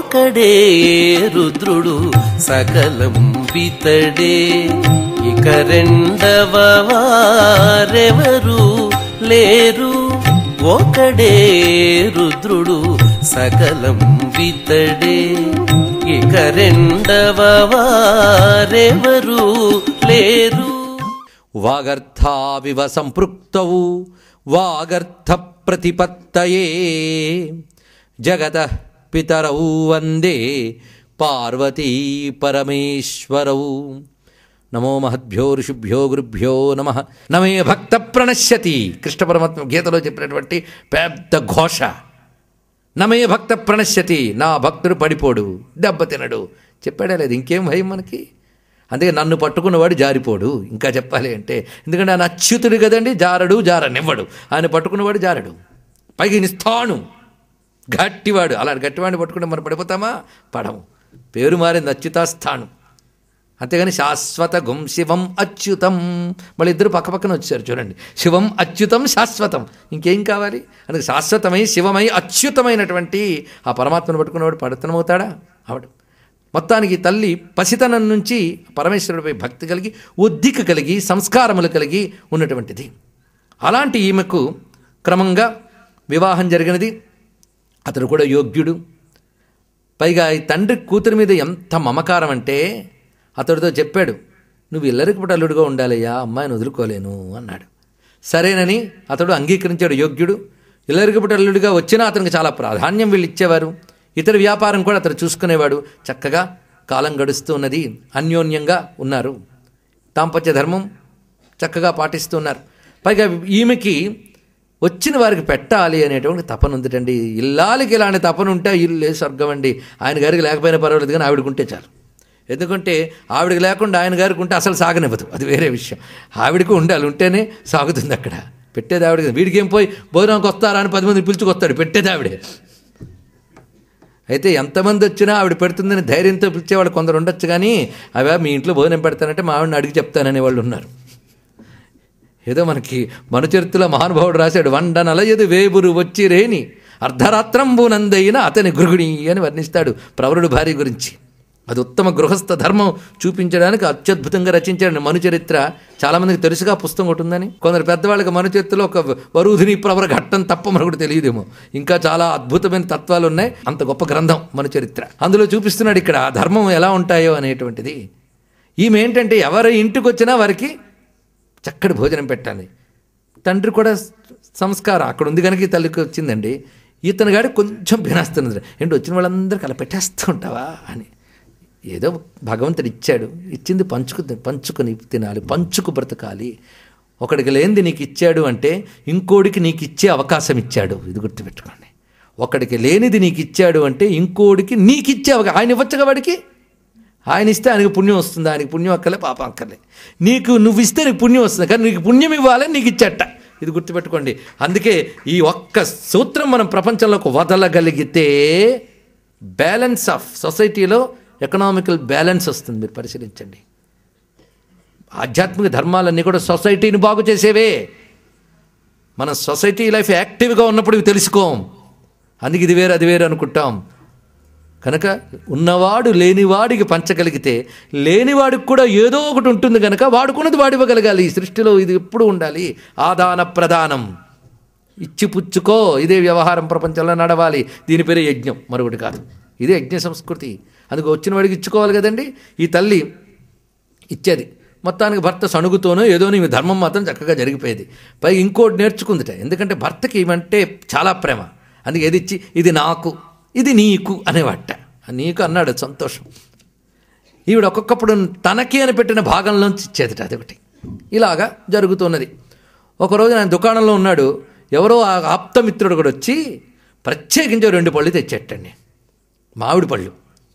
ఒకడే రుద్రుడు సకలం వితడే ఇక రెండవ వారెవరు లేరు ఒకడే రుద్రుడు సకలం వితడే ఇక రెండవ వారెవరు లేరు వాగర్థావివ సంపృక్తౌ వాగర్థ ప్రతిపత్తయే జగత పితరౌ వందే పార్వతీ పరమేశ్వరౌ నమో మహద్భ్యో ఋషిభ్యో గురుభ్యో నమ నమే భక్త ప్రణశ్యతి కృష్ణ పరమాత్మ గీతలో చెప్పినటువంటి పెద్ద ఘోష నమే భక్త ప్రణశ్యతి నా భక్తుడు పడిపోడు దెబ్బతినడు చెప్పాడా లేదు ఇంకేం భయం మనకి అందుకే నన్ను పట్టుకున్నవాడు జారిపోడు ఇంకా చెప్పాలి అంటే ఎందుకంటే ఆయన అచ్యుతుడు కదండి జారడు జారనివ్వడు ఆయన పట్టుకున్నవాడు జారడు పైకి నిస్తాను గట్టివాడు అలాంటి గట్టివాడిని పట్టుకుంటే మనం పడిపోతామా పడము పేరు మారింది అచ్యుతాస్థానం అంతేగాని శాశ్వత గుం శివం అచ్యుతం మళ్ళీ ఇద్దరు పక్కపక్కన వచ్చారు చూడండి శివం అచ్యుతం శాశ్వతం ఇంకేం కావాలి అందుకే శాశ్వతమై శివమై అచ్యుతమైనటువంటి ఆ పరమాత్మను పట్టుకున్నవాడు పడతనమవుతాడా అవడు మొత్తానికి తల్లి పసితనం నుంచి పరమేశ్వరుడిపై భక్తి కలిగి ఉద్దిక కలిగి సంస్కారములు కలిగి ఉన్నటువంటిది అలాంటి ఈమెకు క్రమంగా వివాహం జరిగినది అతడు కూడా యోగ్యుడు పైగా ఈ తండ్రి కూతురి మీద ఎంత మమకారం అంటే అతడితో చెప్పాడు నువ్వు ఇల్లరికి అల్లుడుగా ఉండాలయ్యా అమ్మాయిని వదులుకోలేను అన్నాడు సరేనని అతడు అంగీకరించాడు యోగ్యుడు ఇల్లరికి అల్లుడిగా వచ్చినా అతనికి చాలా ప్రాధాన్యం వీళ్ళు ఇచ్చేవారు ఇతర వ్యాపారం కూడా అతడు చూసుకునేవాడు చక్కగా కాలం గడుస్తూ ఉన్నది అన్యోన్యంగా ఉన్నారు దాంపత్య ధర్మం చక్కగా పాటిస్తూ ఉన్నారు పైగా ఈమెకి వచ్చిన వారికి పెట్టాలి అనేటువంటి తపన ఉందిటండి ఇల్లాలకి ఇలాంటి తపన ఉంటే ఇల్లు స్వర్గం అండి ఆయన గారికి లేకపోయినా పర్వాలేదు కానీ ఆవిడకుంటే చాలు ఎందుకంటే ఆవిడకి లేకుండా ఆయన గారికి ఉంటే అసలు సాగనివ్వదు అది వేరే విషయం ఆవిడకు ఉండాలి ఉంటేనే సాగుతుంది అక్కడ పెట్టేది ఆవిడకి వీడికి ఏం పోయి భోజనంకి వస్తారా అని పది మంది పిలుచుకొస్తాడు పెట్టేది ఆవిడే అయితే ఎంతమంది వచ్చినా ఆవిడ పెడుతుందని ధైర్యంతో పిలిచేవాళ్ళు కొందరు ఉండొచ్చు కానీ అవా మీ ఇంట్లో భోజనం పెడతానంటే మా ఆవిడని అడిగి చెప్తాననే వాళ్ళు ఉన్నారు ఏదో మనకి మనుచరిత్రలో మహానుభావుడు రాశాడు వండనలయదు వేబురు వచ్చి రేని అర్ధరాత్రంబునందైన అతని గృహిణి అని వర్ణిస్తాడు ప్రవరుడు భార్య గురించి అది ఉత్తమ గృహస్థ ధర్మం చూపించడానికి అత్యద్భుతంగా రచించాడు మనుచరిత్ర చాలామందికి తెలుసుగా పుస్తకం ఒకటి ఉందని కొందరు పెద్దవాళ్ళకి మనుచరిత్రలో ఒక వరుధిని ప్రవర ఘట్టం తప్ప మనకు తెలియదేమో ఇంకా చాలా అద్భుతమైన తత్వాలు ఉన్నాయి అంత గొప్ప గ్రంథం మనుచరిత్ర అందులో చూపిస్తున్నాడు ఇక్కడ ఆ ధర్మం ఎలా ఉంటాయో అనేటువంటిది ఈమె ఏంటంటే ఎవరు ఇంటికి వచ్చినా వారికి చక్కటి భోజనం పెట్టాలి తండ్రి కూడా సంస్కారం అక్కడ ఉంది కనుక ఈ తల్లికి వచ్చిందండి ఇతను గాడి కొంచెం భినాస్తున్నది ఏంటి వచ్చిన వాళ్ళందరికీ అలా పెట్టేస్తూ ఉంటావా అని ఏదో భగవంతుడు ఇచ్చాడు ఇచ్చింది పంచుకు పంచుకొని తినాలి పంచుకు బ్రతకాలి ఒకడికి లేనిది నీకు ఇచ్చాడు అంటే ఇంకోడికి నీకు ఇచ్చే అవకాశం ఇచ్చాడు ఇది గుర్తుపెట్టుకోండి ఒకడికి లేనిది నీకు ఇచ్చాడు అంటే ఇంకోడికి నీకు ఇచ్చే అవకాశం ఆయన ఇవ్వచ్చుగా వాడికి ఆయన ఇస్తే ఆయనకు పుణ్యం వస్తుంది ఆయనకి పుణ్యం అక్కర్లే పాపం అక్కర్లే నీకు నువ్వు ఇస్తే నీకు పుణ్యం వస్తుంది కానీ నీకు పుణ్యం ఇవ్వాలని నీకు ఇచ్చట ఇది గుర్తుపెట్టుకోండి అందుకే ఈ ఒక్క సూత్రం మనం ప్రపంచంలోకి వదలగలిగితే బ్యాలెన్స్ ఆఫ్ సొసైటీలో ఎకనామికల్ బ్యాలెన్స్ వస్తుంది మీరు పరిశీలించండి ఆధ్యాత్మిక ధర్మాలన్నీ కూడా సొసైటీని బాగు చేసేవే మన సొసైటీ లైఫ్ యాక్టివ్గా ఉన్నప్పుడు ఇవి తెలుసుకోం అందుకే ఇది వేరు అది వేరు అనుకుంటాం కనుక ఉన్నవాడు లేనివాడికి పంచగలిగితే లేనివాడికి కూడా ఏదో ఒకటి ఉంటుంది కనుక వాడుకున్నది వాడివ్వగలగాలి ఈ సృష్టిలో ఇది ఎప్పుడు ఉండాలి ఆదాన ప్రదానం ఇచ్చి పుచ్చుకో ఇదే వ్యవహారం ప్రపంచంలో నడవాలి దీని పేరే యజ్ఞం మరొకటి కాదు ఇదే యజ్ఞ సంస్కృతి అందుకు వచ్చిన వాడికి ఇచ్చుకోవాలి కదండి ఈ తల్లి ఇచ్చేది మొత్తానికి భర్త సణుగుతోనో ఏదో నీ ధర్మం మాత్రం చక్కగా జరిగిపోయేది పైగా ఇంకోటి నేర్చుకుందిట ఎందుకంటే భర్తకి ఇవంటే చాలా ప్రేమ అందుకే ఏది ఇచ్చి ఇది నాకు ఇది నీకు అనేవాట నీకు అన్నాడు సంతోషం ఈవిడ ఒక్కొక్కప్పుడు తనకి అని పెట్టిన భాగంలోంచి ఇచ్చేదిట అదొకటి ఇలాగా జరుగుతున్నది ఒకరోజు ఆయన దుకాణంలో ఉన్నాడు ఎవరో ఆ ఆప్తమిత్రుడు కూడా వచ్చి ప్రత్యేకించి రెండు పళ్ళు తెచ్చేటండి మామిడి పళ్ళు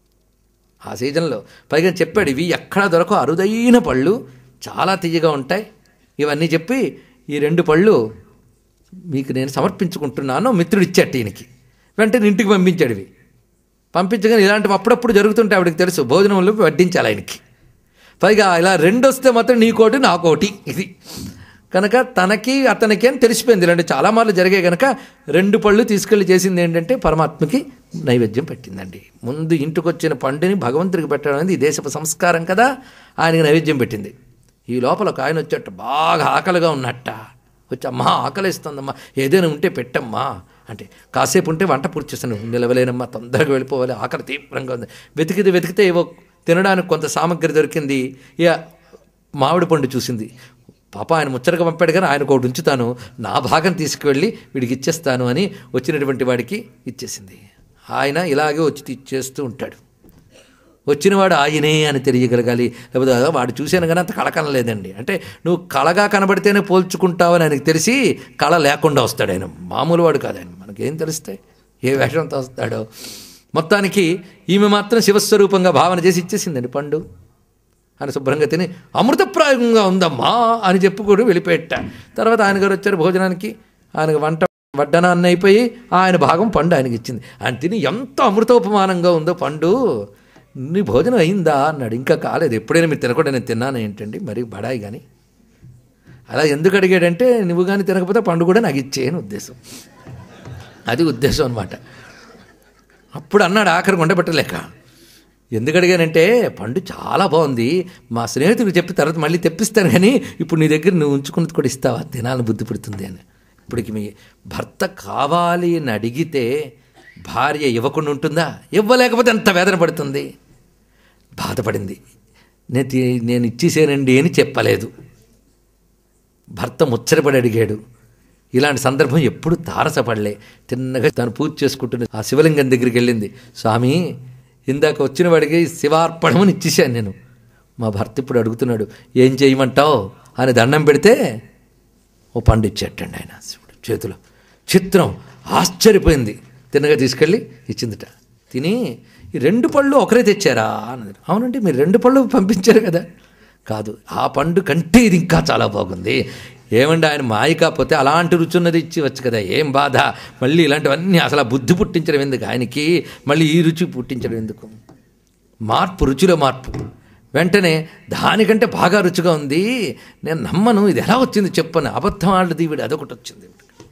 ఆ సీజన్లో పైగా చెప్పాడు ఇవి ఎక్కడ దొరకో అరుదైన పళ్ళు చాలా తీయగా ఉంటాయి ఇవన్నీ చెప్పి ఈ రెండు పళ్ళు మీకు నేను సమర్పించుకుంటున్నాను మిత్రుడు ఇచ్చాడు ఈయనకి వెంటనే ఇంటికి పంపించాడు ఇవి పంపించగానే ఇలాంటివి అప్పుడప్పుడు జరుగుతుంటే ఆవిడకి తెలుసు భోజనంలో వడ్డించాలి ఆయనకి పైగా ఇలా రెండు వస్తే మాత్రం నీకోటి నాకోటి ఇది కనుక తనకి అతనికి అని తెలిసిపోయింది ఇలాంటి చాలా మార్లు జరిగాయి కనుక రెండు పళ్ళు తీసుకెళ్ళి చేసింది ఏంటంటే పరమాత్మకి నైవేద్యం పెట్టిందండి ముందు ఇంటికి వచ్చిన పండుని భగవంతుడికి పెట్టడం అనేది ఈ దేశపు సంస్కారం కదా ఆయనకి నైవేద్యం పెట్టింది ఈ లోపల ఒక ఆయన వచ్చేట బాగా ఆకలిగా ఉన్నట్ట వచ్చి అమ్మా ఆకలిస్తుందమ్మా ఏదైనా ఉంటే పెట్టమ్మా అంటే కాసేపు ఉంటే వంట పూర్తి చేస్తాను నిలవలేనమ్మా తొందరగా వెళ్ళిపోవాలి ఆకలి తీవ్రంగా ఉంది వెతికితే వెతికితే ఏవో తినడానికి కొంత సామగ్రి దొరికింది ఇక మామిడి పండు చూసింది పాప ఆయన ముచ్చటగా పంపాడు కానీ ఆయన ఒకటి ఉంచుతాను నా భాగం తీసుకువెళ్ళి వీడికి ఇచ్చేస్తాను అని వచ్చినటువంటి వాడికి ఇచ్చేసింది ఆయన ఇలాగే వచ్చి ఇచ్చేస్తూ ఉంటాడు వచ్చినవాడు ఆయనే అని తెలియగలగాలి లేకపోతే "అదో వాడు చూశాను కానీ అంత కళ కనలేదండి అంటే నువ్వు కళగా కనబడితేనే పోల్చుకుంటావని ఆయనకు తెలిసి కళ లేకుండా వస్తాడు ఆయన మామూలు వాడు కాదు ఆయన మనకేం తెలుస్తాయి ఏ వేషంతో వస్తాడో మొత్తానికి ఈమె మాత్రం శివస్వరూపంగా భావన చేసి ఇచ్చేసిందండి పండు అని శుభ్రంగా తిని అమృతప్రాయంగా ఉందమ్మా అని చెప్పుకోడు వెళ్ళిపోయేట తర్వాత ఆయన గారు వచ్చారు భోజనానికి ఆయనకు వంట వడ్డనాన్ని అయిపోయి ఆయన భాగం పండు ఆయనకి ఇచ్చింది ఆయన తిని ఎంత అమృతోపమానంగా ఉందో పండు నీ భోజనం అయిందా అన్నాడు ఇంకా కాలేదు ఎప్పుడైనా మీరు తినకుండా నేను తిన్నాను ఏంటండి మరి బడాయి కానీ అలా ఎందుకు అడిగాడంటే నువ్వు కానీ తినకపోతే పండు కూడా నాకు ఇచ్చేయని ఉద్దేశం అది ఉద్దేశం అనమాట అప్పుడు అన్నాడు ఆఖరి ఉండబెట్టలేక ఎందుకు అడిగానంటే పండు చాలా బాగుంది మా స్నేహితుడికి చెప్పి తర్వాత మళ్ళీ తెప్పిస్తాను కానీ ఇప్పుడు నీ దగ్గర నువ్వు ఉంచుకున్నది కూడా ఇస్తావా తినాలని బుద్ధి పుడుతుంది అని ఇప్పటికి మీ భర్త కావాలి అని అడిగితే భార్య ఇవ్వకుండా ఉంటుందా ఇవ్వలేకపోతే ఎంత వేదన పడుతుంది బాధపడింది నేను తి- నేను ఇచ్చేసానండి అని చెప్పలేదు భర్త ముచ్చటపడి అడిగాడు ఇలాంటి సందర్భం ఎప్పుడు తారసపడలే తిన్నగా తను పూజ చేసుకుంటున్న ఆ శివలింగం దగ్గరికి వెళ్ళింది స్వామి ఇందాక వచ్చిన వాడికి శివార్పణమని ఇచ్చేసాను నేను మా భర్త ఇప్పుడు అడుగుతున్నాడు ఏం చేయమంటావు అని దండం పెడితే ఓ పండు ఇచ్చేటండి ఆయన శివుడు చేతిలో చిత్రం ఆశ్చర్యపోయింది తిన్నగా తీసుకెళ్ళి ఇచ్చిందిట తిని ఈ రెండు పళ్ళు ఒకరే తెచ్చారా అన్నది అవునండి మీరు రెండు పళ్ళు పంపించారు కదా కాదు ఆ పండు కంటే ఇది ఇంకా చాలా బాగుంది ఏమండి ఆయన మాయ కాకపోతే అలాంటి రుచి ఉన్నది ఇచ్చివచ్చు కదా ఏం బాధ మళ్ళీ ఇలాంటివన్నీ అసలు ఆ బుద్ధి పుట్టించడం ఎందుకు ఆయనకి మళ్ళీ ఈ రుచి పుట్టించడం ఎందుకు మార్పు రుచిలో మార్పు వెంటనే దానికంటే బాగా రుచిగా ఉంది నేను నమ్మను ఇది ఎలా వచ్చింది చెప్పను అబద్ధం ఆడది వీడు అదొకటి వచ్చింది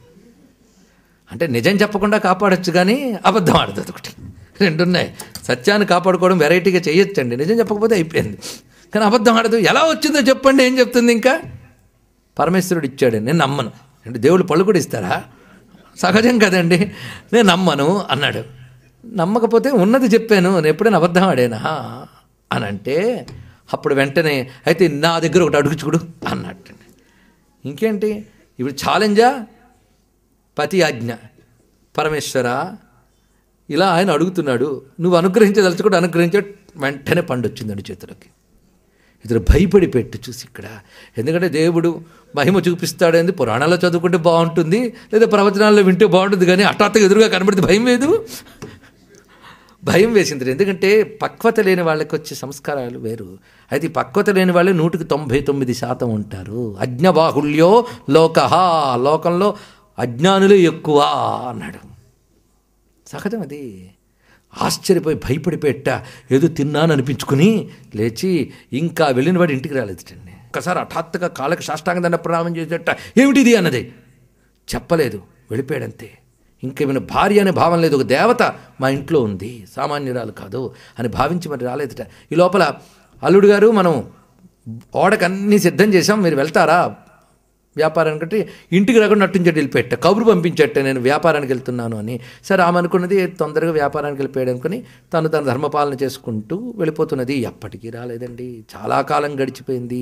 అంటే నిజం చెప్పకుండా కాపాడొచ్చు కానీ అబద్ధం ఆడదు అదొకటి రెండు ఉన్నాయి సత్యాన్ని కాపాడుకోవడం వెరైటీగా చేయొచ్చండి నిజం చెప్పకపోతే అయిపోయింది కానీ అబద్ధం ఆడదు ఎలా వచ్చిందో చెప్పండి ఏం చెప్తుంది ఇంకా పరమేశ్వరుడు ఇచ్చాడు నేను నమ్మను అంటే దేవుడు పళ్ళు కూడా ఇస్తారా సహజం కదండి నేను నమ్మను అన్నాడు నమ్మకపోతే ఉన్నది చెప్పాను నేను ఎప్పుడైనా అబద్ధం ఆడేనా అని అంటే అప్పుడు వెంటనే అయితే నా దగ్గర ఒకటి అడుగు చూడు అన్నట్టు ఇంకేంటి ఇప్పుడు ఛాలెంజా పతి ఆజ్ఞ పరమేశ్వర ఇలా ఆయన అడుగుతున్నాడు నువ్వు అనుగ్రహించదలుచుకుంటే అనుగ్రహించే వెంటనే పండు వచ్చిందండి చేతులకి ఇతడు భయపడి పెట్టు చూసి ఇక్కడ ఎందుకంటే దేవుడు మహిమ చూపిస్తాడేంది పురాణాల్లో చదువుకుంటే బాగుంటుంది లేదా ప్రవచనాల్లో వింటే బాగుంటుంది కానీ హఠాత్తుగా ఎదురుగా కనబడితే భయం లేదు భయం వేసింది ఎందుకంటే పక్వత లేని వాళ్ళకి వచ్చే సంస్కారాలు వేరు అయితే ఈ పక్వత లేని వాళ్ళు నూటికి తొంభై తొమ్మిది శాతం ఉంటారు అజ్ఞబాహుల్యో లోక లోకంలో అజ్ఞానులు ఎక్కువ అన్నాడు సహజం అది ఆశ్చర్యపోయి భయపడిపెట్ట ఏదో తిన్నాను అనిపించుకుని లేచి ఇంకా వెళ్ళిన వాడు ఇంటికి రాలేదుటండి ఒకసారి హఠాత్తుగా కాళ్ళకి సాష్టాంగ దండ ప్రణామం చేసేట ఏమిటిది అన్నది చెప్పలేదు వెళ్ళిపోయాడంతే ఇంకేమైనా భార్య అనే భావం లేదు ఒక దేవత మా ఇంట్లో ఉంది సామాన్యురాలు కాదు అని భావించి మరి రాలేదుట ఈ లోపల అల్లుడు గారు మనం ఓడకు అన్నీ సిద్ధం చేసాం మీరు వెళ్తారా వ్యాపారానికి అంటే ఇంటికి రాకుండా నట్టుంచేటి వెళ్ళిపెట్ట కబురు పంపించట్ట నేను వ్యాపారానికి వెళ్తున్నాను అని సరే ఆమె అనుకున్నది తొందరగా వ్యాపారానికి వెళ్ళిపోయాడు అనుకుని తను తన ధర్మపాలన చేసుకుంటూ వెళ్ళిపోతున్నది ఎప్పటికీ రాలేదండి చాలా కాలం గడిచిపోయింది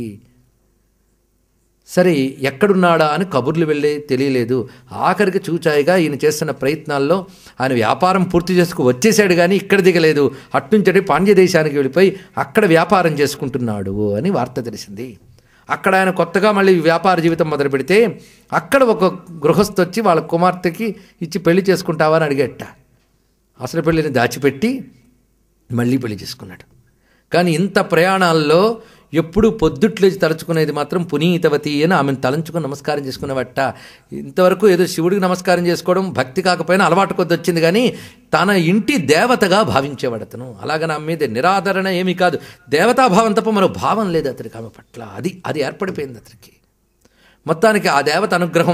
సరే ఎక్కడున్నాడా అని కబుర్లు వెళ్ళే తెలియలేదు ఆఖరికి చూచాయిగా ఈయన చేస్తున్న ప్రయత్నాల్లో ఆయన వ్యాపారం పూర్తి చేసుకు వచ్చేసాడు కానీ ఇక్కడ దిగలేదు అట్నుంచటి పాండ్య దేశానికి వెళ్ళిపోయి అక్కడ వ్యాపారం చేసుకుంటున్నాడు అని వార్త తెలిసింది అక్కడ ఆయన కొత్తగా మళ్ళీ వ్యాపార జీవితం మొదలు పెడితే అక్కడ ఒక గృహస్థు వచ్చి వాళ్ళ కుమార్తెకి ఇచ్చి పెళ్లి చేసుకుంటావా అని అడిగేట అసలు పెళ్ళిని దాచిపెట్టి మళ్ళీ పెళ్లి చేసుకున్నాడు కానీ ఇంత ప్రయాణాల్లో ఎప్పుడు పొద్దుట్లేచి తలుచుకునేది మాత్రం పునీతవతి అని ఆమెను తలంచుకుని నమస్కారం చేసుకునేవట ఇంతవరకు ఏదో శివుడికి నమస్కారం చేసుకోవడం భక్తి కాకపోయినా అలవాటు కొద్ది వచ్చింది కానీ తన ఇంటి దేవతగా భావించేవాడు అతను అలాగని ఆమె మీద నిరాదరణ ఏమీ కాదు దేవతాభావం తప్ప మరో భావం లేదు అతనికి ఆమె పట్ల అది అది ఏర్పడిపోయింది అతనికి మొత్తానికి ఆ దేవత అనుగ్రహం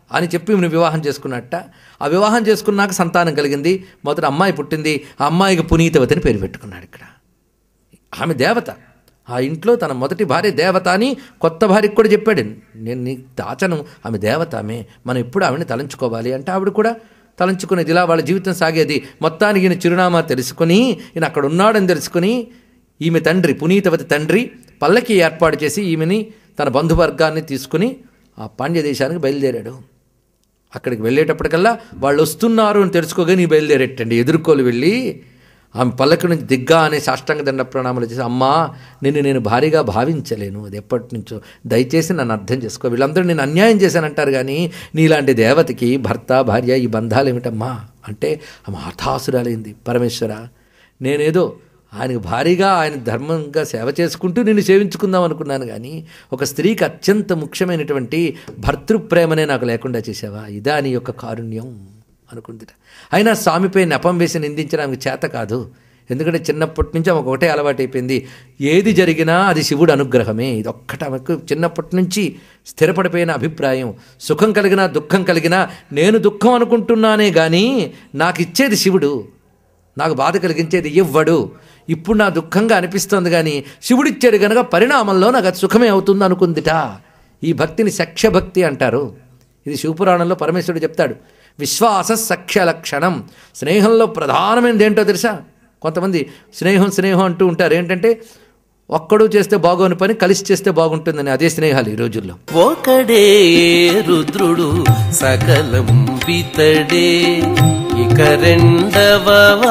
అని చెప్పి ఈమెను వివాహం చేసుకున్నట్ట ఆ వివాహం చేసుకున్నాక సంతానం కలిగింది మొదట అమ్మాయి పుట్టింది ఆ అమ్మాయికి పునీతవతి అని పేరు పెట్టుకున్నాడు ఇక్కడ ఆమె దేవత ఆ ఇంట్లో తన మొదటి భార్య దేవత అని కొత్త భార్యకు కూడా చెప్పాడు నేను నీకు దాచను ఆమె దేవత ఆమె మనం ఎప్పుడు ఆవిడని తలంచుకోవాలి అంటే ఆవిడ కూడా తలంచుకునేది ఇలా వాళ్ళ జీవితం సాగేది మొత్తానికి ఈయన చిరునామా తెలుసుకుని ఈయన అక్కడ ఉన్నాడని తెలుసుకుని ఈమె తండ్రి పునీతవతి తండ్రి పల్లకి ఏర్పాటు చేసి ఈమెని తన బంధువర్గాన్ని తీసుకుని ఆ పాండ్య దేశానికి బయలుదేరాడు అక్కడికి వెళ్ళేటప్పటికల్లా వాళ్ళు వస్తున్నారు అని తెలుసుకోగానే ఈ బయలుదేరేటండి ఎదుర్కోలు వెళ్ళి ఆమె పల్లకి నుంచి దిగ్గా అనే సాష్టాంగ దండ ప్రణామాలు చేసి అమ్మా నిన్ను నేను భారీగా భావించలేను అది ఎప్పటి నుంచో దయచేసి నన్ను అర్థం చేసుకో వీళ్ళందరూ నేను అన్యాయం చేశానంటారు కానీ నీలాంటి దేవతకి భర్త భార్య ఈ బంధాలు ఏమిటమ్మా అంటే ఆమె హఠాసురాలైంది పరమేశ్వర నేనేదో ఆయనకు భారీగా ఆయన ధర్మంగా సేవ చేసుకుంటూ నిన్ను సేవించుకుందాం అనుకున్నాను కానీ ఒక స్త్రీకి అత్యంత ముఖ్యమైనటువంటి భర్తృప్రేమనే నాకు లేకుండా చేసావా ఇదా నీ యొక్క కారుణ్యం అనుకుందిట అయినా స్వామిపై నెపం వేసి నిందించడానికి చేత కాదు ఎందుకంటే చిన్నప్పటి నుంచి ఆమెకు ఒకటే అలవాటు అయిపోయింది ఏది జరిగినా అది శివుడు అనుగ్రహమే ఇది ఒక్కట ఆమెకు చిన్నప్పటి నుంచి స్థిరపడిపోయిన అభిప్రాయం సుఖం కలిగినా దుఃఖం కలిగినా నేను దుఃఖం అనుకుంటున్నానే కానీ నాకు ఇచ్చేది శివుడు నాకు బాధ కలిగించేది ఇవ్వడు ఇప్పుడు నా దుఃఖంగా అనిపిస్తోంది కానీ శివుడిచ్చాడు గనక పరిణామంలో నాకు అది సుఖమే అవుతుంది అనుకుందిట ఈ భక్తిని సఖ్యభక్తి అంటారు ఇది శివపురాణంలో పరమేశ్వరుడు చెప్తాడు విశ్వాస సఖ్య లక్షణం స్నేహంలో ప్రధానమైనది ఏంటో తెలుసా కొంతమంది స్నేహం స్నేహం అంటూ ఉంటారు ఏంటంటే ఒక్కడు చేస్తే బాగోని పని కలిసి చేస్తే బాగుంటుందని అదే స్నేహాలు ఈ రోజుల్లో ఒకడే రుద్రుడు సకలం వితడే ఇక రెండవ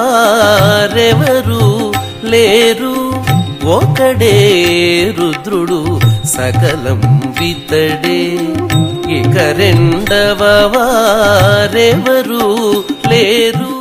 వారెవరు లేరు ఒకడే రుద్రుడు సకలం వితడే ఇక రెండవ వారెవరు లేరు